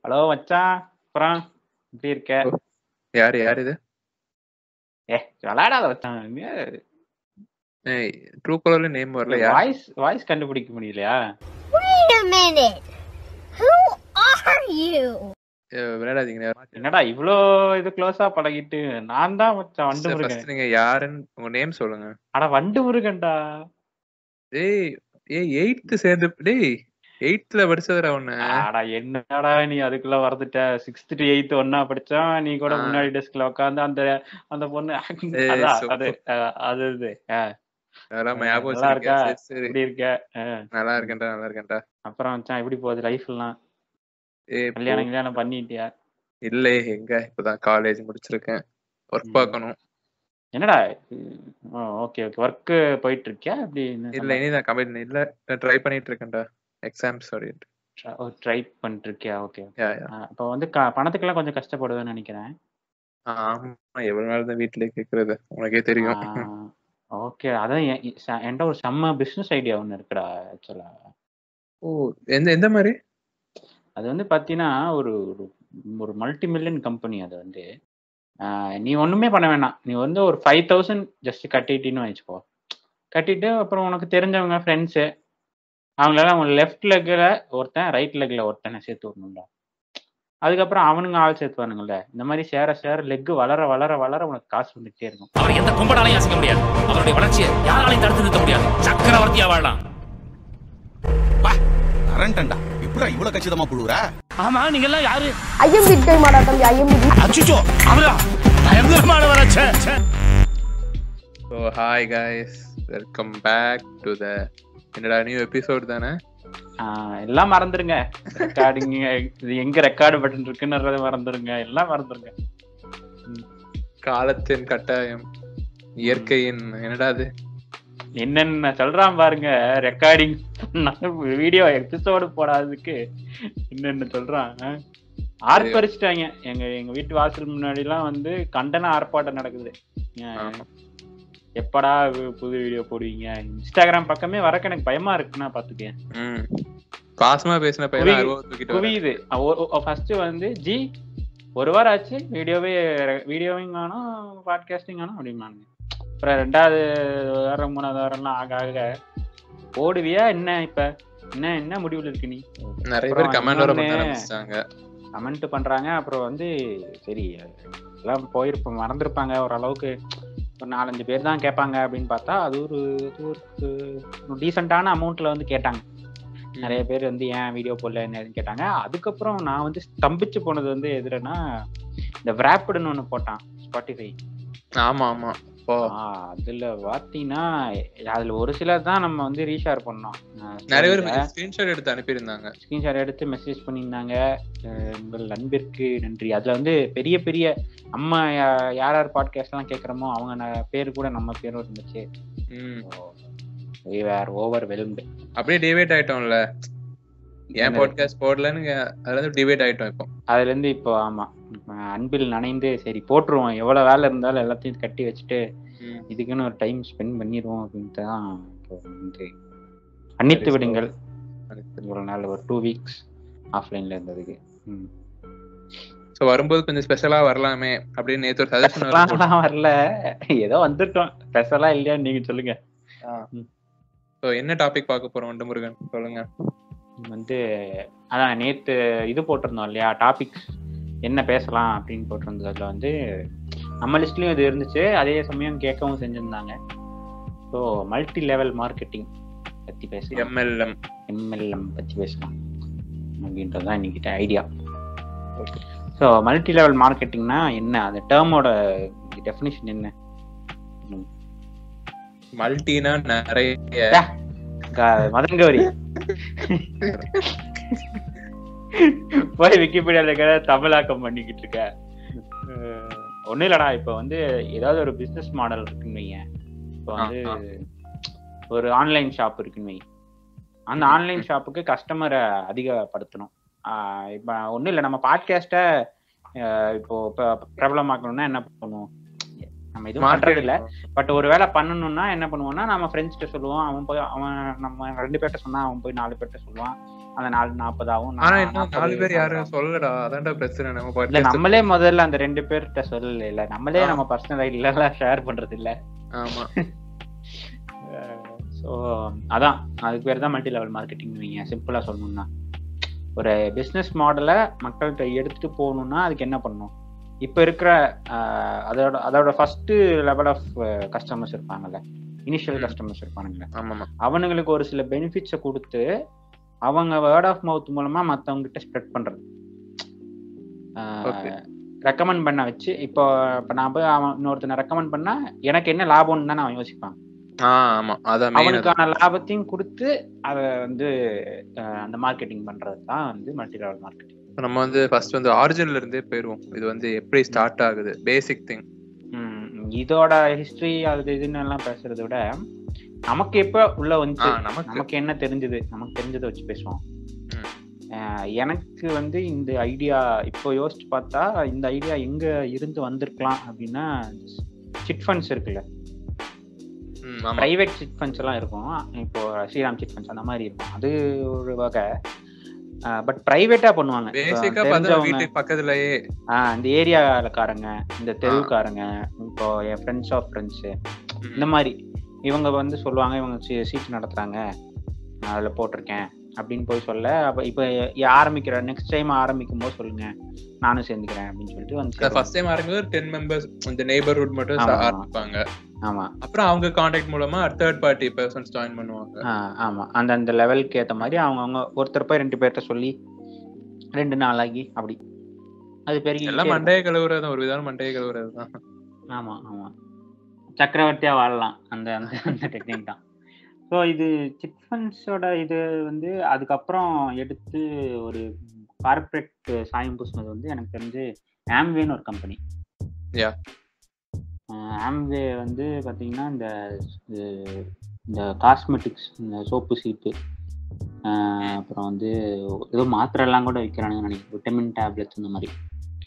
Hello மச்சான் அப்புறம் எப்படி இருக்க யாரு யார் இது ஏ விளையாடாத மச்சான் ஏய் ட்ரூ கலர்ல நேம் வரல யார் வாய்ஸ் வாய்ஸ் கண்டுபிடிக்க முடியலையா Wait a minute. Who are you? ஏய், விளையாடாதீங்க என்னடா இவ்ளோ இது க்ளோஸா பழகிட்டு நான் தான் மச்சான் வண்டு முருகன் ஃபர்ஸ்ட் நீங்க யாருன்னு உங்க நேம் சொல்லுங்க அட வண்டு முருகன்டா ஏய் ஏய் எயித்து சேர்ந்து டேய் எயித்துல படிச்சதுடா ஒண்ணு அடா என்னடா நீ அதுக்குள்ள வரதுட்ட சிக்ஸ்த் டு எயித் ஒன்னா படிச்சா நீ கூட ஆ. முன்னாடி டெஸ்க்ல உட்காந்து அந்த அந்த பொண்ணு ஏய், அதான் super. அது அஹ், அது இது அஹ், அதெல்லாம் ஞாபகம் நல்லா இருக்கா? வச்சிருக்கேன் சரி, சரி எப்படி இருக்க அஹ், நல்லா இருக்கேன்டா நல்லா இருக்கேன்டா அப்புறம் மச்சான் எப்படி போகுது லைஃப் எல்லாம் ஏய் கல்யாணம் கல்யாணம் பண்ணிட்டியா இல்ல எங்க இப்பதான் காலேஜ் முடிச்சிருக்கேன் ஒர்க் ம். பார்க்கணும் என்னடா ஓகே ஓகே ஒர்க் போயிட்டு இருக்கியா அப்படி இல்ல இனிதான் கம்பெனி இல்ல ட்ரை பண்ணிட்டு இருக்கேன்டா எக்ஸாம்ஸ் சொல்லிட்டு ட்ரை பண்ணிட்டு இருக்கியா ஓகே யா யா இப்போ வந்து க- பணத்துக்கெல்லாம் கொஞ்சம் கஷ்டப்படுவேன்னு நினைக்கிறேன் ஆமா எவ்வளவு நாள் தான் வீட்லயே கேக்குறது உனக்கே தெரியும் ஓகே அதான் என்- ச- என்கிட்ட ஒரு செம்ம பிசினஸ் ஐடியா ஒன்று இருக்குடா ஆக்சுவலா ஓ எந்த எந்த மாதிரி அது வந்து பார்த்தீங்கன்னா ஒரு ஒரு- ஒரு மல்டி மில்லியன் கம்பெனி அது வந்து ஆஹ் நீ ஒன்றுமே பண்ண வேணாம் நீ வந்து ஒரு ஃபைவ் தௌசண்ட் ஜஸ்ட் கட்டிட்டின்னு வச்சுக்கோ கட்டிட்டு அப்புறம் உனக்கு தெரிஞ்சவங்க ஃப்ரெண்ட்ஸு அவங்களெல்லாம் உன் லெஃப்ட் லெக்கில் ஒருத்தன் ரைட் லெக்கில் ஒருத்தனை சேர்த்து விடணும்டா அதுக்கப்புறம் அவனுங்க ஆள் சேர்த்துவானுங்கல்ல இந்த மாதிரி சேர சேர லெக்கு வளர வளர வளர உனக்கு காசு வந்துகிட்டே இருக்கும் அவர் எந்த கும்பனாலையும் அசைக்க முடியாது அவருடைய வளர்ச்சியை யாராலையும் தடுத்து நிறுத்த முடியாது சக்கரவர்த்தியா வாழலாம் கரண்டா எப்படா இவ்வளவு கச்சிதமா புழுவுற ஆமா நீங்க எல்லாம் யாரு ஐஎம்பி டைம் ஆடா தம்பி ஐஎம்பி அச்சுச்சோ அவரா பயங்கரமானவரா ச்சே ச்சே. So hi guys welcome back to the என்னடா நியூ எபிசோட் தானே ஆஹ் எல்லாம் மறந்துருங்க ரெக்கார்டிங் இது எங்க ரெக்கார்டு பட்டன் இருக்குன்றத மறந்துருங்க எல்லாம் மறந்துருங்க காலத்தின் கட்டாயம் இயற்கையின் என்னடா அது என்னென்ன சொல்றான் பாருங்க ரெக்கார்டிங் வீடியோ எபிசோடு போடாததுக்கு என்னென்ன சொல்றான் ஆஹ்? ஆர்ப்பரிச்சிட்டாங்க எங்க எங்க வீட்டு வாசல் முன்னாடி எல்லாம் வந்து கண்டன ஆர்ப்பாட்டம் நடக்குது ஏன், ஆமா. எப்படா வி- புது வீடியோ போடுவீங்க இன்ஸ்டாகிராம் பக்கமே வரக்கு எனக்கு பயமா இருக்குன்னா பாத்துக்கேன் ம் பாசமா பேசின பையன் குவி- அறுபது தூக்கிட்டு வரேன். குவியுது ஃபர்ஸ்ட் வந்து ஜி ஒரு வாரம் ஆச்சு வீடியோவே வீடியோவையும் காணும் பாட்காஸ்டிங் காணும் அப்படிம்பாங்க அப்புறம் ரெண்டாவது வாரம் மூணாவது வாரம்லாம் ஆக ஆக ஓடுவியா என்ன இப்ப என்ன என்ன முடிவுல இருக்கு நீ நிறைய அப்புறம் பேர் கமெண்ட் வர பண்ண இன்னொன்னு- ஆரம்பிச்சிட்டாங்க கமெண்ட் பண்றாங்க அப்புறம் வந்து சரி எல்லாம் போயிருப்போம் மறந்துருப்பாங்க ஓரளவுக்கு ஒரு நாலஞ்சு பேர் தான் கேட்பாங்க அப்படின்னு பார்த்தா அது ஒரு அது ஒரு டீசெண்டான அமௌண்ட்ல வந்து கேட்டாங்க நிறைய பேர் வந்து ஏன் வீடியோ போடல என்னன்னு கேட்டாங்க அதுக்கப்புறம் நான் வந்து ஸ்தம்பிச்சு போனது வந்து எதுலன்னா இந்த விராப்பிடுன்னு ஒன்று போட்டான் ஸ்பாட்டிஃபை ஆமா ஆமா ஓ அதுல பார்த்தீங்கன்னா அதுல ஒரு சிலர் தான் நம்ம வந்து ரீஷேர் பண்ணோம் நிறைய பேர் ஸ்கிரீன்ஷாட் எடுத்து அனுப்பியிருந்தாங்க ஸ்கிரீன்ஷாட் எடுத்து மெசேஜ் பண்ணியிருந்தாங்க அஹ் உங்கள் அன்பிற்கு நன்றி அதுல வந்து பெரிய பெரிய நம்ம யா- யார் யார் பாட்காஸ்ட்லாம் கேட்குறோமோ அவங்க ந- பேர் கூட நம்ம பேரும் இருந்துச்சு ம் வேர் ஓவர் வெலுண்டு அப்படியே டிவைட் ஆயிட்டோம்ல ஏன் பாட்காஸ்ட் போடலன்னு அதுல இருந்து டிவைட் ஆயிட்டோம் இப்போ அதுல இருந்து இப்போ ஆமா இப்ப அன்பில் நனைந்து சரி போட்டுருவோம் எவ்வளவு வேலை இருந்தாலும் எல்லாத்தையும் கட்டி வச்சுட்டு ம். இதுக்குன்னு ஒரு டைம் ஸ்பெண்ட் பண்ணிடுவோம் அப்படின்ட்டு தான் இப்போ வந்து மன்னித்து விடுங்கள் இவ்வளவு நாள் ஒரு டூ வீக்ஸ் ஆஃப்லைன்ல இருந்ததுக்கு ம். சோ வரும்போது கொஞ்சம் ஸ்பெஷலா வரலாமே அப்படின்னு நேத்து ஒரு சஜஷன் ஸ்பெஷலாலாம் வரல ஏதோ வந்திருக்கோம் ஸ்பெஷலா இல்லையான்னு நீங்க சொல்லுங்க சோ என்ன டாபிக் பார்க்க போறோம் வண்டு முருகன் சொல்லுங்க வந்து அதான் நேத்து இது போட்டிருந்தோம் இல்லையா டாபிக்ஸ் என்ன பேசலாம் அப்படின்னு போட்டிருந்ததுல வந்து நம்ம லிஸ்ட்லயும் இது இருந்துச்சு அதே சமயம் கேட்கவும் செஞ்சிருந்தாங்க ஸோ மல்டி லெவல் மார்க்கெட்டிங் பத்தி பேசலாம் எம்எல்எம் எம்எல்எம் பத்தி பேசலாம் அப்படின்றது தான் இன்னைக்கு ஐடியா ஸோ மல்டி லெவல் மார்க்கெட்டிங்னா என்ன அந்த டேர்மோட டெஃபினிஷன் என்ன மல்டினா நிறைய க- மதன் கௌரி போய் விக்கிபீடியால இருக்கிற தமிழாக்கம் பண்ணிக்கிட்டு இருக்க அஹ் ஒண்ணும் இல்லடா இப்ப வந்து ஏதாவது ஒரு பிசினஸ் மாடல் இருக்குன்னு வையேன் இப்போ வந்து ஆ, ஒரு ஆன்லைன் ஷாப் இருக்குன்னு வை அந்த ஆன்லைன் ஷாப்புக்கு கஸ்டமரை அதிகப்படுத்தணும் ஆஹ் இப்ப ஒண்ணும் இல்லை நம்ம பாட்காஸ்ட்டை இப்போ ப- பிரபலமாக்கணும்னா என்ன பண்ணுவோம் நம்ம எதுவும் பண்றது இல்ல பட் ஒரு வேலை பண்ணணும்னா என்ன பண்ணுவோம்னா நம்ம ஃப்ரெண்ட்ஸ்கிட்ட சொல்லுவோம் அவன் போய் அவன் நம்ம ரெண்டு பேர்ட்ட சொன்னா அவன் போய் நாலு பேர்ட்ட சொல்லுவான் அந்த நாலு நாற்பதாவும் ஆனா இன்னும் நாலு பேர் யாரும் சொல்லடா அதான்டா பிரச்சனை நம்ம இல்ல podcast- நம்மளே முதல்ல அந்த ரெண்டு பேர்கிட்ட சொல்லல இல்ல நம்மளே ஆ. நம்ம பர்சனல் ஐடியில எல்லாம் ஷேர் பண்றது இல்ல ஆமா ஸோ அதான் அதுக்கு பேர் தான் மல்டி லெவல் மார்க்கெட்டிங் நீங்க சிம்பிளா சொல்லணும்னா ஒரு பிஸ்னஸ் மாடலை மக்கள்கிட்ட எடுத்துட்டு போகணும்னா அதுக்கு என்ன பண்ணணும் இப்போ இருக்கிற ஆஹ், அதோட அதோட ஃபர்ஸ்ட் லெவல் ஆஃப் கஸ்டமர்ஸ் இருப்பாங்கல்ல இனிஷியல் ம். கஸ்டமர்ஸ் இருப்பானுங்களே ஆமாமா அவனுங்களுக்கு ஒரு சில பெனிஃபிட்ஸை கொடுத்து அவங்க வேர்ட் ஆஃப் மவுத் மூலமா மத்தவங்க கிட்ட ஸ்ப்ரெட் பண்றது Okay. ரெக்கமெண்ட் பண்ண வச்சு இப்போ இப்போ நான் போய் அவன் இன்னொருத்தனை ரெக்கமெண்ட் பண்ணா எனக்கு என்ன லாபம்னு தான் அவன் யோசிப்பான் ஆ ஆமா அதான் மெயின் அவனுக்கான லாபத்தையும் கொடுத்து அதை வந்து அஹ், அந்த மார்க்கெட்டிங் பண்றது தான் வந்து மல்டி லெவல் மார்க்கெட்டிங் நம்ம வந்து ஃபர்ஸ்ட் வந்து ஆரிஜின்ல இருந்தே போயிருவோம் இது வந்து எப்படி ஸ்டார்ட் ஆகுது பேசிக் திங் இதோட ஹிஸ்டரி அது இதுன்னு எல்லாம் பேசுறதை விட நமக்கு எப்ப உள்ள வந்து நமக்கு நமக்கு என்ன தெரிஞ்சது நமக்கு தெரிஞ்சதை வச்சு பேசுவோம் ம். அஹ் எனக்கு வந்து இந்த ஐடியா இப்போ யோசிச்சு பார்த்தா இந்த ஐடியா எங்க இருந்து வந்திருக்கலாம் அப்படின்னா சிட் ஃபண்ட்ஸ் இருக்குல்ல ம், ஆமா பிரைவேட் சிட் ஃபண்ட்ஸ் எல்லாம் இருக்கும் இப்போ ஸ்ரீராம் சிட் ஃபண்ட்ஸ் அந்த மாதிரி இருக்கும் அது ஒரு வகை பட் பிரைவேட்டா பண்ணுவாங்க இப்போ பேசிக்கா பார்த்தா தெரிஞ்சவங்க வீட்டுக்கு பக்கத்துலயே ஆஹ் இந்த ஏரியாக்காரங்க இந்த தெருவுக்காரங்க இப்போ என் ஃப்ரெண்ட்ஸ் ஆஃப் ஃப்ரெண்ட்ஸு ம், இந்த மாதிரி இவங்க வந்து சொல்லுவாங்க இவங்க சீட் நடத்துறாங்க நான் அதுல போட்டிருக்கேன் அப்படின்னு போய் சொல்ல அப்ப இப்ப எ- ஆரம்பிக்கிற நெக்ஸ்ட் டைம் ஆரம்பிக்கும் போது சொல்லுங்க நானும் சேர்ந்துக்கிறேன் அப்படின்னு சொல்லிட்டு வந்து சேருவாங்க. ஃபர்ஸ்ட் டைம் ஆரம்பிக்கும் ஒரு டென் மெம்பர்ஸ் இந்த நெய்பர்ஹுட் மட்டும் ஆமா, ஆமா. ஆரம்பிப்பாங்க ஆமா அப்புறம் அவங்க கான்டாக்ட் மூலமா தேர்ட் பார்ட்டி பர்சன்ஸ் ஜாயின் பண்ணுவாங்க ஆஹ் ஆமா அந்த அந்த லெவலுக்கு ஏத்த மாதிரி அவங்க அவங்க ஒருத்தர் போய் ரெண்டு பேர்ட்ட சொல்லி ரெண்டு நாளாகி அப்படி அது பெரிய எல்லாம் மண்டைய கழுவுறது ஒரு விதமான மண்டைய கழுவுறது தான் ஆமா ஆமா சக்கரவர்த்தியா வாழலாம் அந்த அந்த அந்த டெக்னிக் தான் ஸோ இது சிட் ஃபண்ட்ஸோட இது வந்து அதுக்கப்புறம் எடுத்து ஒரு கார்ப்பரேட் சாயம் பூசினது வந்து எனக்கு தெரிஞ்சு ஆம்வேன்னு ஒரு கம்பெனி Yeah. ஆம்வே வந்து பார்த்தீங்கன்னா இந்த இது- இந்த காஸ்மெட்டிக்ஸ் இந்த சோப்பு சீப்பு அப்புறம் வந்து ஏதோ மாத்திரை எல்லாம் கூட விற்கிறானுங்க நினைக்கிறேன் விட்டமின் டேப்லெட்ஸ் இந்த மாதிரி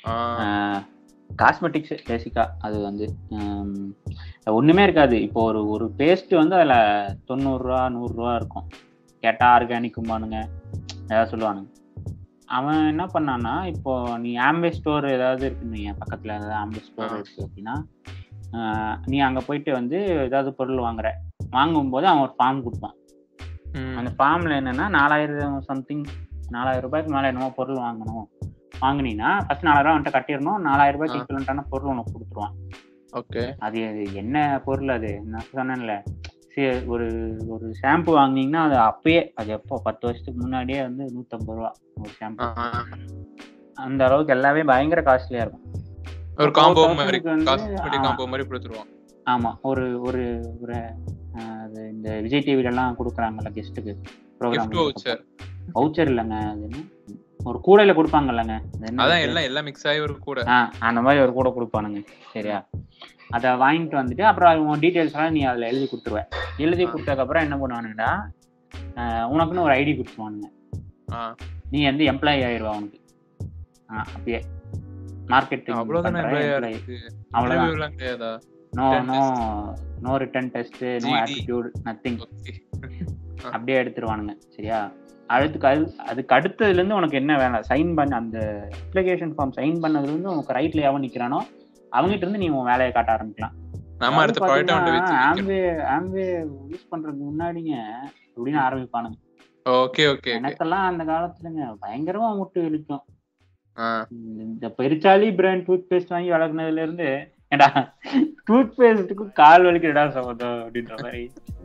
ஆஹ் காஸ்மெட்டிக்ஸ் பேசிக்கா அது வந்து ஹம், ஒண்ணுமே இருக்காது இப்போ ஒரு ஒரு பேஸ்ட் வந்து அதுல தொண்ணூறுரூவா நூறுரூவா இருக்கும் கேட்டா ஆர்கானிக்கும்பானுங்க ஏதாவது சொல்லுவானுங்க அவன் என்ன பண்ணான்னா இப்போ நீ ஆம்பே ஸ்டோர் ஏதாவது இருக்குன்னு என் பக்கத்துல ஏதாவது ஆம்பே ஸ்டோர் ஆ. இருக்கு அப்படின்னா ஆஹ், நீ அங்க போயிட்டு வந்து ஏதாவது பொருள் வாங்குற வாங்கும்போது அவன் ஒரு ஃபார்ம் கொடுப்பான் ம், அந்த ஃபார்ம்ல என்னன்னா நாலாயிரம் சம்திங் நாலாயிரம் ரூபாய்க்கு மேல என்னமோ பொருள் வாங்கணும் வாங்குனீங்கன்னா ஃபர்ஸ்ட் நாலாயிரம் ரூபாய் அவன்கிட்ட கட்டிடணும் நாலாயிரம் ரூபாய்க்கு ஆ. ஈக்குவலண்டான பொருள் உனக்கு கொடுத்துருவான் ஓகே அது அது என்ன பொருள் அது நான் சொன்னேன்ல சரி ஒரு ஒரு ஷாம்பு வாங்குனீங்கன்னா அது அப்பயே அது எப்போ பத்து வருஷத்துக்கு முன்னாடியே வந்து நூற்றம்பது ரூபா ஒரு ஷாம்பு ஆஹ் அந்த அளவுக்கு எல்லாமே பயங்கர காஸ்ட்லியா இருக்கும் ஒரு அப்போ காம்போ 4000 மாதிரி க்கு வந்து, காஸ்மெட்டிக் ஆ. காம்போ மாதிரி கொடுத்துருவான் ஆமா ஒரு ஒரு ஒரு ஆஹ், அது இந்த விஜய் டிவில எல்லாம் கொடுக்குறாங்கல்ல கெஸ்ட்டுக்கு கிஃப்ட் வவுச்சர் வவுச்சர் இல்லைங்க அது என்ன ஒரு கூடையில கொடுப்பாங்கல்லங்க அது என்ன அதான் அது? எல்லாம் எல்லாம் மிக்ஸ் ஆகி ஒரு கூட ஆ அந்த மாதிரி ஒரு கூட கொடுப்பானுங்க சரியா அதை வாங்கிட்டு வந்துட்டு அப்புறம் உன் டீட்டெயில்ஸ் எல்லாம் நீ அதில் எழுதி கொடுத்துருவ எழுதி ஆ. கொடுத்ததுக்கப்புறம் என்ன பண்ணுவானுங்கடா ஆஹ் உனக்குன்னு ஒரு ஐடி கொடுத்துருவானுங்க ஆஹ் நீ வந்து எம்ப்ளாயி ஆயிடுவா உனக்கு ஆ அப்படியே மார்க்கெட்டிங் அவ்வளவுதானே எம்ப்ளாயா இருக்கு அவ்வளவுதான் Interview எல்லாம் கிடையாதா no Return no no return test no GD. Attitude nothing okay அப்படியே எடுத்துருவானுங்க சரியா அதுக்கு அது அதுக்கு அடுத்ததுல இருந்து உனக்கு என்ன வேலை சைன் பண்ண அந்த அப்ளிகேஷன் ஃபார்ம் சைன் பண்ணதுல இருந்து உனக்கு ரைட்ல எவன் நிக்கிறானோ அவங்ககிட்ட இருந்து நீ உன் வேலையை காட்ட ஆரம்பிக்கலாம் நம்ம அடுத்த ப்ராடக்ட் வந்து வச்சு ஆம்பே ஆம்பே யூஸ் பண்றதுக்கு முன்னாடிங்க அப்படின்னு ஆரம்பிப்பானுங்க ஓகே ஓகே ஓகே எனக்கெல்லாம் அந்த காலத்துலங்க பயங்கரமா முட்டு இழுக்கும் ஆஹ் இந்த பெருச்சாலி பிராண்ட் டூத் பேஸ்ட் வாங்கி வளர்க்குனதுல இருந்து ஏடா டூத் பேஸ்ட்டுக்கு கால் வலிக்கிறடா சம்பந்தம் அப்படின்ற மாதிரி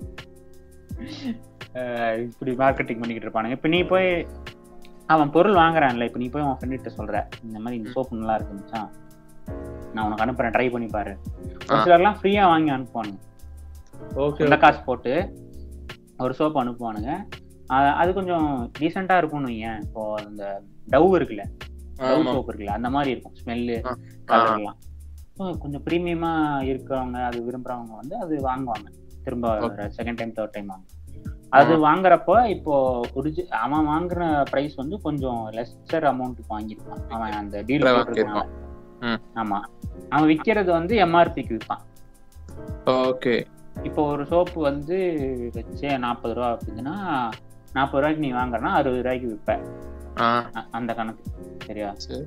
அஹ் இப்படி மார்க்கெட்டிங் பண்ணிக்கிட்டு இருப்பானுங்க இப்ப நீ போய் அவன் பொருள் வாங்குறான்ல இப்ப நீ போய் உன் ஃப்ரெண்ட் கிட்ட சொல்ற இந்த மாதிரி இந்த சோப்பு நல்லா இருக்கு மச்சான் நான் உனக்கு அனுப்புறேன் ட்ரை பண்ணி பாரு ஒரு ஆ. சிலர்லாம் ஃப்ரீயா வாங்கி அனுப்புவானுங்க ஓகே அந்த காசு போட்டு ஒரு சோப்பு அனுப்புவானுங்க அஹ் அது கொஞ்சம் டீசெண்டா இருக்கும்னு வையேன் இப்போ அந்த டவ் இருக்குல்ல டவ் ஆமா சோப் இருக்குல்ல அந்த மாதிரி இருக்கும் ஸ்மெல்லு ஆ. கலர்லாம் ஸோ கொஞ்சம் ப்ரீமியமா இருக்கிறவங்க அது விரும்புறவங்க வந்து அது வாங்குவாங்க திரும்ப செகண்ட் டைம் தேர்ட் டைம் வாங்க அது வாங்குறப்போ இப்போ ஒரிஜி அவன் வாங்குற பிரைஸ் வந்து கொஞ்சம் லெஸ்ஸர் அமௌண்ட்டுக்கு வாங்கியிருப்பான் அவன் அந்த டீல் இல்ல, போட்டிருக்கான் ம். ஆமா அவன் விற்கிறது வந்து எம்ஆர்பிக்கு விற்பான் ஓகே இப்போ ஒரு சோப்பு வந்து வச்சே நாற்பது ரூபா அப்படின்னா நாற்பது ரூபாய்க்கு நீ வாங்குறனா அறுபது ரூபாய்க்கு விற்ப ஆ அ- அந்த கணக்கு சரியா சரி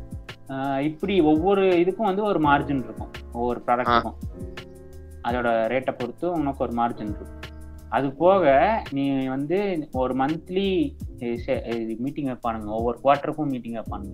ஆஹ் இப்படி ஒவ்வொரு இதுக்கும் வந்து ஒரு மார்ஜின் இருக்கும் ஒவ்வொரு ப்ராடக்ட்டுக்கும் அதோட ரேட்டை பொறுத்து உனக்கு ஒரு மார்ஜின் இருக்கும் அது போக நீ வந்து ஒரு மந்த்லி மீட்டிங் வைப்பானுங்க ஒவ்வொரு குவார்ட்டருக்கும் மீட்டிங் வைப்பானுங்க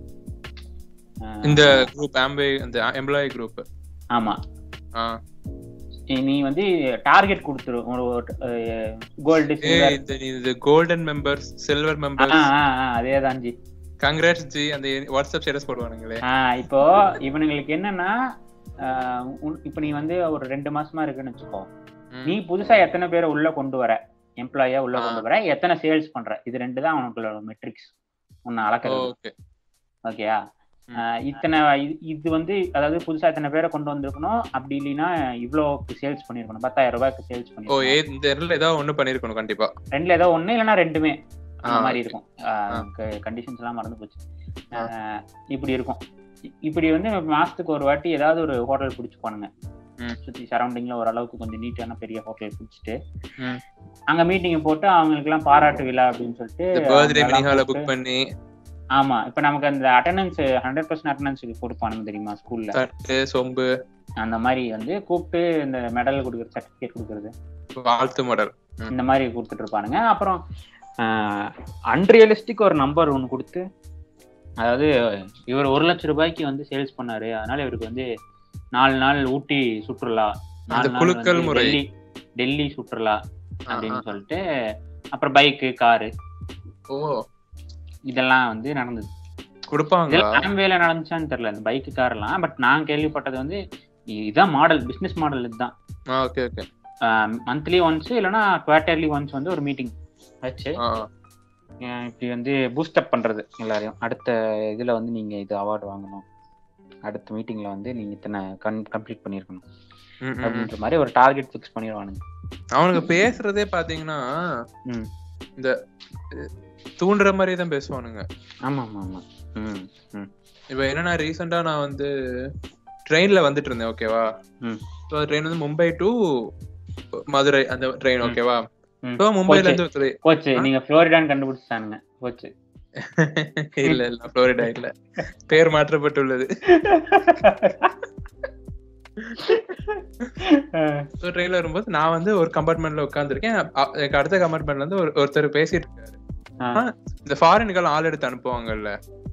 ஆஹ் இந்த குரூப் ஆம்பே இந்த எம்ப்ளாயி குரூப் ஆமா ஆ நீ- நீ வந்து டார்கெட் கொடுத்துரு ஒரு கோல்டு ஏய் சில்வர் இந்த இது கோல்டன் மெம்பர்ஸ் சில்வர் மெம்பர்ஸ் அதே தான் ஜி கங்க்ராட்ஸ் ஜி அந்த வாட்ஸ்அப் ஸ்டேட்டஸ் போடுவானுங்களே ஆஹ் இப்போ இவனுங்களுக்கு என்னன்னா ஆஹ் உன்- இப்போ நீ வந்து ஒரு ரெண்டு மாசமா இருக்குன்னு வச்சுக்கோ ம். நீ புதுசா எத்தனை பேரை உள்ள கொண்டு வர எம்ப்ளாயா உள்ள ஆ. கொண்டு வர எத்தனை சேல்ஸ் பண்ற இது ரெண்டு தான் உனக்குள்ள மெட்ரிக்ஸ் உன்னை அளக்கிறது ஓகே ஓகேயா ம். ஆஹ் இத்தனை இது- இது வந்து அதாவது புதுசா இத்தனை பேரை கொண்டு வந்திருக்கணும் அப்படி இல்லைன்னா இவ்வளோக்கு சேல்ஸ் பண்ணிருக்கணும் பத்தாயிரம் ரூபாய்க்கு சேல்ஸ் ஓ பண்ணிருக்கணும் ஏ இந்த இடத்துல ஏதாவது ஒண்ணு பண்ணிருக்கணும் கண்டிப்பா ரெண்டுல ஏதோ ஒண்ணு இல்லைன்னா ரெண்டுமே அந்த ஆ, மாதிரி okay. இருக்கும் கண்டிஷன்ஸ் எல்லாம் மறந்து போச்சு ஆஹ் இப்படி இருக்கும் இ- இப்படி வந்து மாசத்துக்கு ஒரு வாட்டி ஏதாவது ஒரு ஹோட்டல் பிடிச்சு போனுங்க ம். சுத்தி சரௌண்டிங்ல ஓரளவுக்கு கொஞ்சம் நீட்டான பெரிய ஹோட்டல் பிடிச்சிட்டு ம். அங்க மீட்டிங் போட்டு அவங்களுக்கு எல்லாம் பாராட்டு விழா அப்படின்னு சொல்லிட்டு இந்த பர்த்டே அவங்க மினி எல்லாம் ஹால கூப்பிட்டு- புக் பண்ணி ஆமா இப்ப நமக்கு அந்த அட்டண்டன்ஸ் ஹண்ட்ரட் பர்சன்ட் அட்டண்டன்ஸுக்கு கொடுப்பானுங்க தெரியுமா ஸ்கூல்ல தட்டு சொம்பு அந்த மாதிரி வந்து கூப்பிட்டு இந்த மெடல் கொடுக்குறது சர்டிபிகேட் கொடுக்குறது வாழ்த்து மாடல் இந்த மாதிரி கொடுத்துட்டு இருப்பானுங்க அப்புறம் அன்ரியலிஸ்டிக் ஒரு நம்பர் ஒன்று கொடுத்து அதாவது இவர் ஒரு லட்சம் ரூபாய்க்கு வந்து சேல்ஸ் பண்ணாரு அதனால இவருக்கு வந்து நாலு நாள் ஊட்டி சுற்றுலா நாலு அந்த நாள் குலுக்கல் வந்து முறை. டெல்லி டெல்லி சுற்றுலா அப்படின்னு சொல்லிட்டு அப்புறம் பைக்கு காரு ஓ இதெல்லாம் வந்து நடந்தது கொடுப்பாங்களா இதெல்லாம் ஆம்வேல நடந்துச்சான்னு தெரியல இந்த பைக்கு கார் எல்லாம் பட் நான் கேள்விப்பட்டது வந்து இதுதான் மாடல் பிசினஸ் மாடல் இதுதான் ஓகே ஓகே மந்த்லி ஒன்ஸ் இல்லைன்னா குவார்டர்லி ஒன்ஸ் வந்து ஒரு மீட்டிங் வச்சு அஹ் இப்படி வந்து பூஸ்டப் பண்றது எல்லாரையும் அடுத்த இதுல வந்து நீங்க இது அவார்டு வாங்கணும் அடுத்த மீட்டிங்ல வந்து நீங்க இத்தனை கன் கம்ப்ளீட் பண்ணிருக்கணும் அப்படின்ற மாதிரி ஒரு டார்கெட் ஃபிக்ஸ் பண்ணிடுவானுங்க அவனுக்கு பேசுறதே பாத்தீங்கன்னா ம். இந்த அஹ், தூண்டுற மாதிரி தான் பேசுவானுங்க ஆமா ஆமா ஆமா ம் ம் இப்ப என்னன்னா ரீசெண்டா நான் வந்து ட்ரெயின்ல வந்துட்டு இருந்தேன் ஓகேவா ம். ஸோ ட்ரெயின் வந்து மும்பை டு மதுரை அந்த ட்ரெயின் ம். ஓகேவா ம். ஸோ மும்பைல போச்சு. இருந்து ஒருத்தர் போச்சு நீங்க ஃப்ளோரிடான்னு கண்டுபிடிச்சிட்டானுங்க போச்சு இல்ல இல்ல புளோரிடா இல்ல பேர் மாற்றப்பட்டுள்ளது ஸோ ட்ரெயின்ல வரும்போது நான் வந்து ஒரு கம்பார்ட்மெண்ட்ல உட்காந்துருக்கேன் எனக்கு அடுத்த கம்பார்ட்மெண்ட்ல இருந்து ஒரு- ஒருத்தர் பேசிட்டு இருக்காரு ஆ. ஆ, இந்த ஃபாரின்கள் ஆள் எடுத்து அனுப்புவாங்கல்ல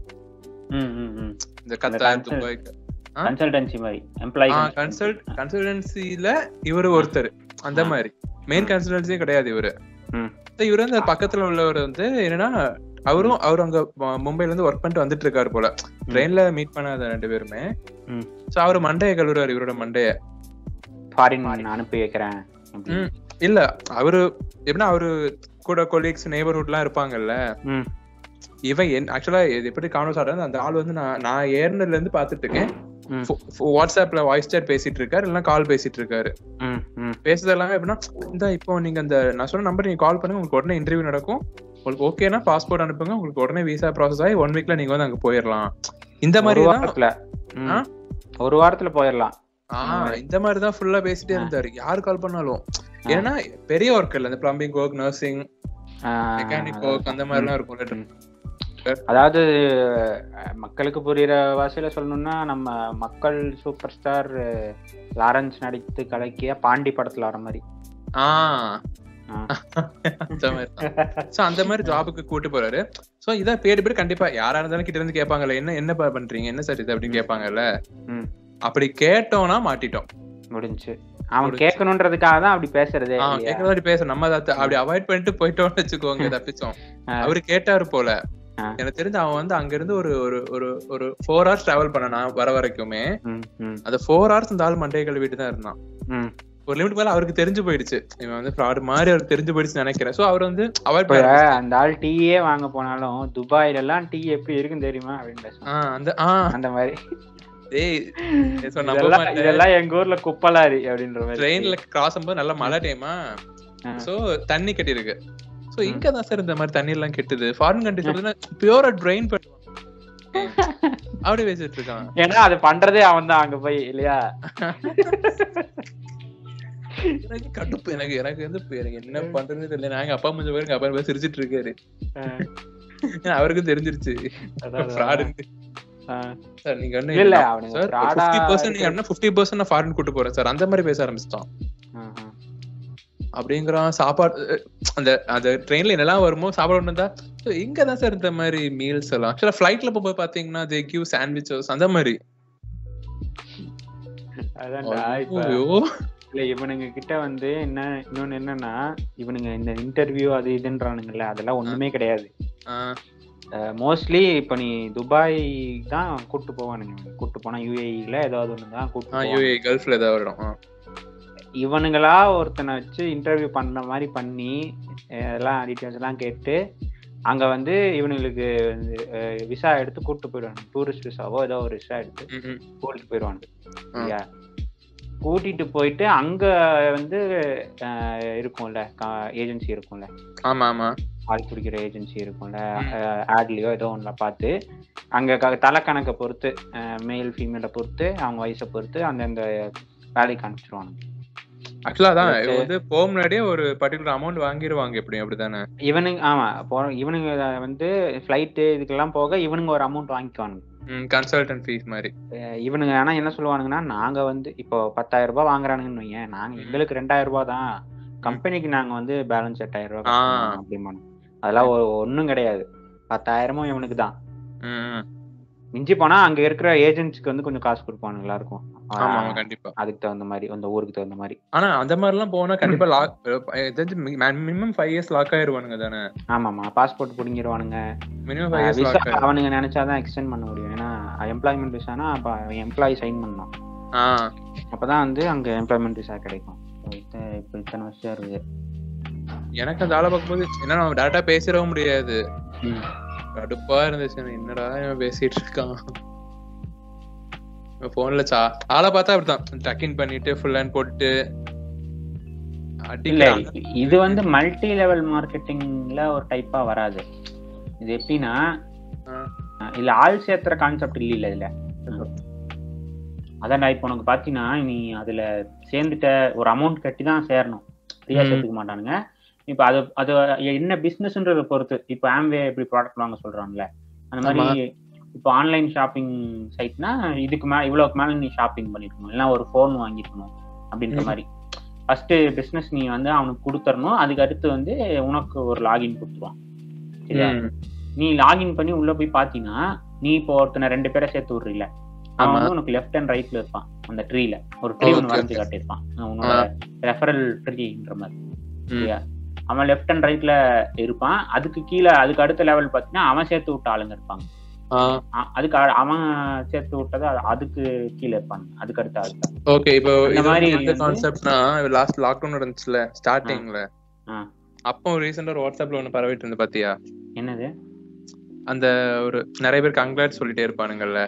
ம் ம் ம் இந்த கத்தார் consult- துபாய்க்கு ஆ? கன்சல்டன்சி மாதிரி எம்ப்ளாயி கன்சல்ட் கன்சல்டன்சில இவரு ஒருத்தர் அந்த ஆ. மாதிரி மெயின் கன்சல்டன்சியும் கிடையாது இவரு ம். So இவரு வந்து பக்கத்துல உள்ளவர் வந்து என்னன்னா அவரும் அவர் அங்க மு- மும்பைல இருந்து ஒர்க் பண்ணிட்டு வந்துட்டு இருக்காரு போல ட்ரெயின்ல மீட் பண்ணாத ரெண்டு பேருமே ம். சோ அவரு மண்டைய கழுவுறாரு இவரோட மண்டைய ஃபாரின் அனுப்பி வைக்கிறேன் அப்படின்னு. ம். இல்ல அவரு எப்படின்னா அவரு கூட கொலீக்ஸ் நெய்பர்ஹுட் எல்லாம் இருப்பாங்கல்ல ம் இவன் என் ஆக்சுவலா இது எப்படி கான்வர்ஸ் ஆடுறது அந்த ஆள் வந்து நான் நான் ஏறினதுல இருந்து பாத்துட்டு இருக்கேன் ம். ஃபோ- ஃபோ- வாட்ஸ்அப்ல வாய்ஸ் chat பேசிட்டு இருக்காரு இல்லைன்னா கால் பேசிட்டு இருக்காரு ம் ம் பேசுறது எல்லாமே எப்படின்னா இந்த இப்போ நீங்க அந்த நான் சொன்ன நம்பர் நீங்க கால் பண்ணுங்க உங்களுக்கு உடனே இன்டர்வியூ நடக்கும் உங்களுக்கு ஓகேனா பாஸ்போர்ட் அனுப்புங்க உங்களுக்கு உடனே விசா ப்ராசஸ் ஆகி ஒன் வீக்ல நீங்க வந்து அங்க போயிடலாம் இந்த ஒரு மாதிரி தான் வாரத்துல ம். ஆ? ஒரு வாரத்துல போயிடலாம் ஆஹ் இந்த மாதிரி தான் ஃபுல்லா பேசிட்டே இருந்தாரு யாரு கால் பண்ணாலும் ஏன்னா பெரிய ஒர்க் இல்ல இந்த பிளம்பிங் ஒர்க் நர்சிங் ஆஹ் மெக்கானிக் ஒர்க் அந்த மாதிரி எல்லாம் இருக்கும் அதாவது அஹ், மக்களுக்கு புரியுற வாசியில சொல்லணும்னா நம்ம மக்கள் சூப்பர் ஸ்டார் லாரன்ஸ் நடித்து கலக்கிய பாண்டி படத்துல வர மாதிரி ஆஹ் ஆ. அந்த மாதிரி சோ அந்த மாதிரி ஜாபுக்கு கூட்டு போறாரு சோ இதான் பேடு பேர் கண்டிப்பா யாரா இருந்தாலும் கிட்ட இருந்து கேட்பாங்கல்ல என்ன என்ன பா- பண்றீங்க என்ன சார் இது அப்படின்னு கேட்பாங்கல்ல ம். அப்படி கேட்டோம்னா மாட்டிட்டோம் முடிஞ்சு அவன் முடிஞ்சு. கேட்கணுன்றதுக்காக தான் அப்படி பேசுறதே ஆ, இல்லையா? கேட்கற மாதிரி பேச நம்ம அதை அப்படி அவாய்ட் பண்ணிட்டு போயிட்டோம்னு வச்சுக்கோங்க தப்பிச்சோம் ஆ. அவரு கேட்டாரு போல ஆ. எனக்கு தெரிஞ்சு அவன் வந்து அங்க இருந்து ஒரு ஒரு ஒரு ஒரு ஃபோர் ஹவர்ஸ் டிராவல் பண்ணனா வர வரைக்குமே ம், ம், அந்த ஃபோர் ஹவர்ஸ் இந்த ஆள் மண்டைய கழுவிட்டு தான் இருந்தான் ம். ஒரு லிமிட் மேல அவருக்கு தெரிஞ்சு போயிடுச்சு இவன் வந்து ஃப்ராட் மாதிரி அவருக்கு தெரிஞ்சு போயிடுச்சு நினைக்கிறேன் சோ அவர் வந்து அவாய்ட் இப்ப பண்ண அந்த ஆள் டீயே வாங்க போனாலும் துபாயில எல்லாம் டீ எப்படி இருக்குன்னு தெரியுமா அப்படின்னு பேசுவான் ஆ, அந்த ஆ அந்த மாதிரி ஏய் so நம்ப இதெல்லாம் மாட்டேன். இதெல்லாம் எங்க ஊர்ல குப்பலாரி அப்படின்ற மாதிரி ட்ரெயின்ல கிராஸ் பண்ணும்போது நல்ல மழை டைமா ஆ. சோ தண்ணி கட்டி இருக்கு சோ இங்க தான் சார் இந்த மாதிரி தண்ணி எல்லாம் கெட்டுது ஃபாரின் கண்ட்ரிஸ் வந்து பியூரா ட்ரெயின் அப்படி பேசிட்டு இருக்கான் ஏன்னா அது பண்றதே அவன் தான் அங்க போய் இல்லையா எனக்கு கடுப்பு எனக்கு எனக்கு வந்து இப்ப எனக்கு என்ன பண்றதுன்னு தெரியல நாங்க அப்பா அம்மா பேருக்கு அப்பா பேர் சிரிச்சிட்டு இருக்காரு ஏன்னா அவருக்கும் தெரிஞ்சிருச்சு ஃப்ராடு சார் நீங்க என்ன இல்ல, இல்ல, அவனுங்க சார் fraud ஆ ஃபிஃப்டி பர்சன்ட் நீங்க இருக்க- என்ன ஃபிஃப்டி பர்சன்ட் ஃபாரின் கூட்டு போறேன் சார் அந்த மாதிரி பேச ஆரம்பிச்சிட்டான் அப்படிங்கிறான் சாப்பாடு அஹ், அந்த அந்த ட்ரெயின்ல என்னெல்லாம் வருமோ சாப்பாடு ஒன்று இருந்தா இங்க தான் சார் இந்த மாதிரி மீல்ஸ் எல்லாம் ஆக்சுவலா ஃபிளைட்ல போய் பாத்தீங்கன்னா தே கிவ் சாண்ட்விச்சஸ் அந்த மாதிரி அதான்டா இப்ப ஐயோ இல்ல இவனுங்க கிட்ட வந்து என்ன இன்னொன்னு என்னன்னா இவனுங்க இந்த இன்டர்வியூ அது இதுன்றானுங்கல்ல அதெல்லாம் ஒண்ணுமே கிடையாது மோஸ்ட்லி இப்ப நீ துபாய் தான் கூட்டு போவானுங்க கூட்டு போனா யூஏஇல ஏதாவது ஒண்ணு தான் கூட்டு போவானுங்க. யூஏ கல்ஃப்ல ஏதாவது வரும் ஆ. இவனுங்களா ஒருத்தனை வச்சு இன்டர்வியூ பண்ற மாதிரி பண்ணி அஹ் எல்லாம் டீட்டெயில்ஸ் எல்லாம் கேட்டு அங்க வந்து இவனுங்களுக்கு விசா எடுத்து கூட்டு போயிடுவாங்க டூரிஸ்ட் விசாவோ ஏதோ ஒரு விசா எடுத்து ம், ம். கூட்டிட்டு போயிடுவாங்க சரியா கூட்டிட்டு போயிட்டு அங்க வந்து அஹ், இருக்கும்ல ஏஜென்சி இருக்கும்ல ஆமா ஆமா ஆள் பிடிக்கிற ஏஜென்சி இருக்கும்ல ம். ஆட்லயோ ஏதோ ஒன்றுல பார்த்து அங்க க- தலைக்கணக்கை பொறுத்து மேல் ஃபீமேலை பொறுத்து அவங்க வயசை பொறுத்து அந்தந்த வேலைக்கு அனுப்பிச்சிருவாங்க ஆக்சுவலா அதான் Okay. இவங்க வந்து போக முன்னாடியே ஒரு பர்டிகுலர் அமௌண்ட் வாங்கிருவாங்க எப்படியும் அப்படிதானே இவனுங்க ஆமா போ இவனுங்க வந்து ஃப்ளைட்டு இதுக்கெல்லாம் போக இவனுங்க ஒரு அமௌண்ட் வாங்கிக்குவானுங்க கன்சல்டன்ட் ஃபீஸ் மாதிரி அஹ் இவனுங்க ஆனா என்ன சொல்லுவானுங்கன்னா நாங்க வந்து இப்போ பத்தாயிரம் ரூபாய் வாங்குறானுங்கன்னு வையேன் நாங்க ம். எங்களுக்கு ரெண்டாயிரம் ரூபாய் தான் கம்பெனிக்கு நாங்க வந்து பேலன்ஸ் எட்டாயிரம் ரூபாய் ஆ. கட்டணும் அப்படிம்பானு அதெல்லாம் ஒ- ஒண்ணும் கிடையாது பத்தாயிரமும் இவனுக்கு தான் ம், ம். மிஞ்சி போனா அங்க இருக்கிற ஏஜென்ட்ஸ்க்கு வந்து கொஞ்சம் காசு கொடுப்பானுங்க எல்லாருக்கும் ஆமா ஆமா கண்டிப்பா அதுக்கு தகுந்த மாதிரி அந்த ஊருக்கு தகுந்த மாதிரி ஆனா அந்த மாதிரி எல்லாம் போனா கண்டிப்பா lock minimum five years lock ஆயிருவானுங்க தானே ஆமாமா பாஸ்போர்ட் பிடிங்கிருவானுங்க minimum five years visa lock ஆயிரும் அவனுங்க நினைச்சாதான் எக்ஸ்டெண்ட் பண்ண முடியும் ஏன்னா எம்ப்ளாய்மெண்ட் விசானா அப்ப எம்ப்ளாயி சைன் பண்ணணும் ஆ அப்பதான் வந்து அங்க எம்ப்ளாய்மெண்ட் விசா கிடைக்கும் இத்த- இப்ப இத்தனை வருஷம் இருக்கு எனக்கு அந்த ஆளை பார்க்கும்போது என்ன நம்ம டேரக்டா பேசிடவும் முடியாது ம். கடுப்பா இருந்துச்சு எனக்கு என்னடா இவன் பேசிட்டு இருக்கான் போன்ல சா ஆளை பார்த்தா அப்படித்தான் டக்கின் பண்ணிட்டு ஃபுல் ஹேண்ட் போட்டுட்டு இல்ல அடிக்கிறான் இது வந்து மல்டி லெவல் மார்க்கெட்டிங்ல ஒரு டைப்பா வராது இது எப்படின்னா ஆ. அஹ் இல்ல ஆள் சேர்த்துற கான்செப்ட் இல்ல இல்ல இதுல அதான் இப்போ உனக்கு பாத்தீங்கன்னா நீ அதுல சேர்ந்துட்ட ஒரு அமௌண்ட் கட்டி தான் சேரணும் ஃப்ரீயா ம். சேர்த்துக்க மாட்டானுங்க இப்போ அது அது என்ன பிசினஸ்ன்றத பொறுத்து இப்போ ஆம்வே எப்படி ப்ராடக்ட் வாங்க சொல்றாங்கல்ல அந்த மாதிரி இப்போ ஆன்லைன் ஷாப்பிங் சைட்னா இதுக்கு மேல இவ்வளவுக்கு மேல நீ ஷாப்பிங் பண்ணிருக்கணும் இல்லைன்னா ஒரு ஃபோன் வாங்கிருக்கணும் அப்படின்ற ம். மாதிரி ஃபர்ஸ்ட் பிசினஸ் நீ வந்து அவனுக்கு கொடுத்துறணும் அதுக்கு அடுத்து வந்து உனக்கு ஒரு லாகின் கொடுத்துருவான் சரியா ம். நீ லாகின் பண்ணி உள்ள போய் பாத்தீங்கன்னா நீ இப்போ ஒருத்தனை ரெண்டு பேரை சேர்த்து விடுறீல அவன் ஆமா. வந்து உனக்கு லெஃப்ட் அண்ட் ரைட்ல இருப்பான் அந்த ட்ரீல ஒரு ட்ரீ Okay, ஒன்று வரைஞ்சு okay. காட்டியிருப்பான் உன்னோட ரெஃபரல் ட்ரீன்ற மாதிரி ம். சரியா அவன் லெஃப்ட் அண்ட் ரைட்ல இருப்பான் அதுக்கு கீழே அதுக்கு அடுத்த லெவல் பாத்தீங்கன்னா அவன் சேர்த்து விட்ட ஆளுங்க இருப்பாங்க ஆ அ- அதுக்கு அ- அவன் சேர்த்து விட்டது அது- அதுக்கு கீழே இருப்பாங்க அதுக்கு அடுத்த ஆள் ஓகே இப்போ இந்த இது மாதிரி மாதிரி எந்த வந்து- கான்செப்ட்னா லாஸ்ட் லாக்டவுன் இருந்துச்சுல ஸ்டார்டிங்ல ஆ. அப்போ ரீசெண்டா ஒரு வாட்ஸ்அப்ல ஒண்ணு பரவிட்டு இருந்து பாத்தியா என்னது அந்த ஒரு நிறைய பேர் கங்க்ராட் சொல்லிட்டே இருப்பானுங்கல்ல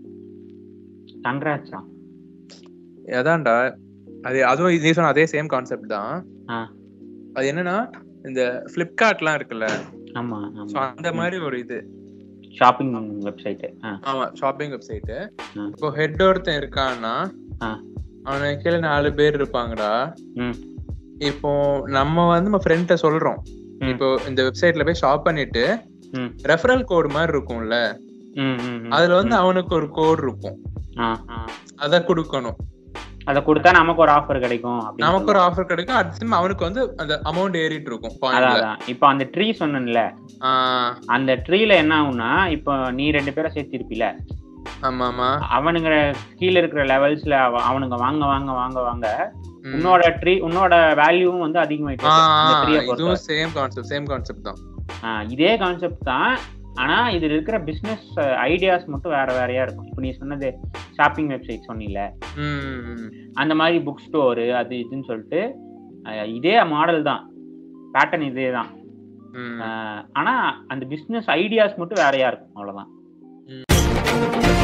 கங்க்ராட்ஸா அதான்டா அது அதுவும் நீ சொன்ன அதே சேம் கான்செப்ட் தான் ஆ. அது என்னன்னா இந்த பிளிப்கார்ட்லாம் இருக்குல்ல ஆமா So ஆமா அந்த மாதிரி ஒரு இது ஷாப்பிங் வெப்சைட் ஆமா ஷாப்பிங் வெப்சைட் ம். இப்போ ஹெட் ஒருத்தன் இருக்கான்னா ஆ. அவனுக்கு கீழே நாலு பேர் இருப்பாங்கடா ம். இப்போ நம்ம வந்து நம்ம ஃப்ரெண்ட்ட சொல்றோம் ம். இப்போ இந்த வெப்சைட்ல போய் ஷாப் பண்ணிட்டு ம். ரெஃபரல் கோடு மாதிரி இருக்கும்ல ம், ம், ம். அதுல வந்து அவனுக்கு ஒரு கோட் இருக்கும் ஆ, ஆ. அத கொடுக்கணும் அத கொடுத்தா நமக்கு ஒரு ஆஃபர் கிடைக்கும் அப்படின்னு நமக்கு ஒரு சொல்லுவாங்க. ஆஃபர் கிடைக்கும் அடுத்த time அவனுக்கு வந்து அந்த அமௌண்ட் ஏறிட்டு இருக்கும் அதான் பாயிண்ட்ல அதான் இப்போ அந்த ட்ரீ சொன்னேன்ல அந்த ட்ரீல என்ன ஆகும்னா இப்போ நீ ரெண்டு பேரை சேர்த்திருப்பில ஆமா ஆமா அவனுங்க கீழ இருக்கிற லெவல்ஸ்ல அவனுங்க வாங்க வாங்க வாங்க வாங்க ம். உன்னோட ட்ரீ உன்னோட வேல்யூவும் வந்து அதிகமாயிட்டு ஆ, இருக்கு. அந்த ஆ, ட்ரீயை பொறுத்த இதுவும் சேம் கான்செப்ட் சேம் கான்செப்ட் தான் ஆ, இதே கான்செப்ட் தான் ஆனா இதுல இருக்கிற பிசினஸ் ஐடியாஸ் மட்டும் வேற வேறையா இருக்கும் இப்போ நீ சொன்னது ஷாப்பிங் வெப்சைட் சொன்னீல ம், ம், ம். அந்த மாதிரி புக் ஸ்டோரு அது இதுன்னு சொல்லிட்டு அஹ், இதே மாடல் தான் பேட்டர்ன் இதே தான் ம். ஆனா அந்த பிசினஸ் ஐடியாஸ் மட்டும் வேறையா இருக்கும் அவ்வளவுதான்